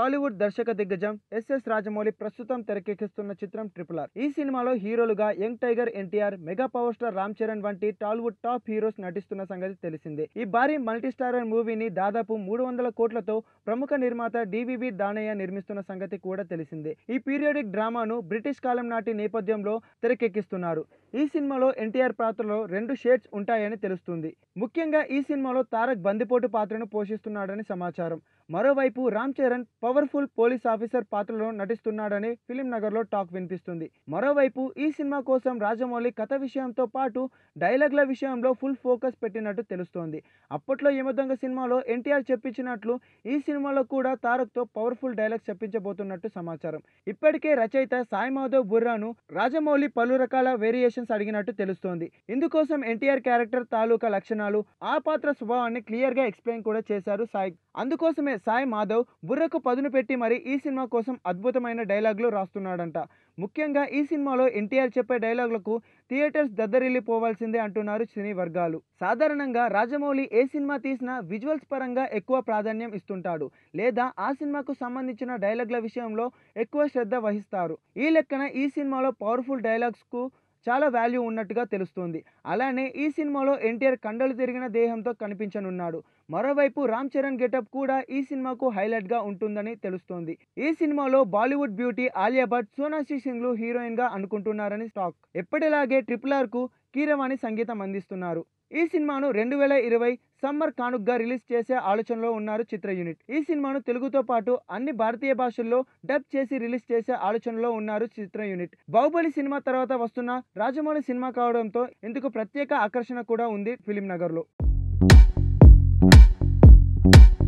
టాలీవుడ్ దర్శక దిగ్గజం ఎస్ఎస్ రాజమౌళి ప్రస్తుతం తెరకెక్కిస్తున్న చిత్రం ట్రిపుల్ ఆర్ ఈ సినిమాలో హీరోలుగా young tiger NTR mega power star Ram Charan వంటి టాలీవుడ్ టాప్ హీరోస్ నటిస్తున్న సంగతి తెలిసిందే ఈ భారీ మల్టీస్టారర్ మూవీని దాదాపు మూడు వందల కోట్లతో ప్రముఖ నిర్మాత డివివి దానయ్య నిర్మిస్తున్న సంగతి కూడా తెలిసిందే ఈ పీరియాడిక్ డ్రామాను బ్రిటిష్ కాలం నాటి నేపథ్యంలో తెరకెక్కిస్తున్నారు ఈ సినిమాలో ఎన్టీఆర్ పాత్రలో రెండు షేడ్స్ ఉంటాయని తెలుస్తుంది ముఖ్యంగా ఈ సినిమాలో తారక్ బందిపోటు పాత్రను పోషిస్తున్నాడని సమాచారం మరోవైపు Ram Charan powerful police officer పాత్రలో నటిస్తున్నాడని ఫిలిం నగర్లో టాక్ వినిపిస్తుంది మరోవైపు ఈ సినిమా కోసం రాజమౌళి కథ విషయంతో పాటు డైలాగ్ల విషయంలో ఫుల్ ఫోకస్ పెట్టినట్టు తెలుస్తోంది అప్పట్లో యమదొంగ సినిమాలో ఎన్టీఆర్ చెప్పించినట్లు ఈ సినిమాలో కూడా తారక్తో పవర్ఫుల్ డైలాగ్స్ చెప్పించబోతున్నట్టు సమాచారం ఇప్పటికే రచయిత సాయి మాధవ్ బుర్రాను రాజమౌళి పలు రకాల వేరియేషన్స్ అడిగినట్టు తెలుస్తోంది ఇందుకోసం ఎన్టీఆర్ క్యారెక్టర్ తాలూకా లక్షణాలు ఆ పాత్ర స్వభావాన్ని క్లియర్ గా ఎక్స్ప్లెయిన్ కూడా చేశారు సాయి అందుకోసమే సాయి మాధవ్ బుర్రకు పదును పెట్టి మరి ఈ సినిమా కోసం అద్భుతమైన డైలాగులు రాస్తున్నాడంట ముఖ్యంగా ఈ సినిమాలో ఎన్టీఆర్ చెప్పే డైలాగులకు థియేటర్స్ దద్దరిల్లిపోవాల్సిందే అంటున్నారు సినీ వర్గాలు సాధారణంగా రాజమౌళి ఏ సినిమా తీసినా విజువల్స్ పరంగా ఎక్కువ ప్రాధాన్యం ఇస్తుంటాడు లేదా ఆ సినిమాకు సంబంధించిన డైలాగ్ల విషయంలో ఎక్కువ శ్రద్ధ వహిస్తారు ఈ లెక్కన ఈ సినిమాలో పవర్ఫుల్ డైలాగ్స్కు చాలా వాల్యూ ఉన్నట్టుగా తెలుస్తుంది అలానే ఈ సినిమాలో ఎన్టీఆర్ కండలు తిరిగిన దేహంతో కనిపించనున్నాడు మరోవైపు రామ్ చరణ్ గెటప్ కూడా ఈ సినిమాకు హైలైట్ గా ఉంటుందని తెలుస్తోంది ఈ సినిమాలో బాలీవుడ్ బ్యూటీ ఆలియా భట్ సోనాక్షి సింగ్లు హీరోయిన్ గా అనుకుంటున్నారని టాక్ ఎప్పటిలాగే ట్రిపుల్ ఆర్ కు కీరవాణి సంగీతం అందిస్తున్నారు ఈ సినిమాను రెండు వేల ఇరవై సమ్మర్ కానుగ్గా రిలీజ్ చేసే ఆలోచనలో ఉన్నారు చిత్ర యూనిట్ ఈ సినిమాను తెలుగుతో పాటు అన్ని భారతీయ భాషల్లో డబ్ చేసి రిలీజ్ చేసే ఆలోచనలో ఉన్నారు చిత్ర యూనిట్ బాహుబలి సినిమా తర్వాత వస్తున్న రాజమౌళి సినిమా కావడంతో ఇందుకు ప్రత్యేక ఆకర్షణ కూడా ఉంది ఫిలిం నగర్లో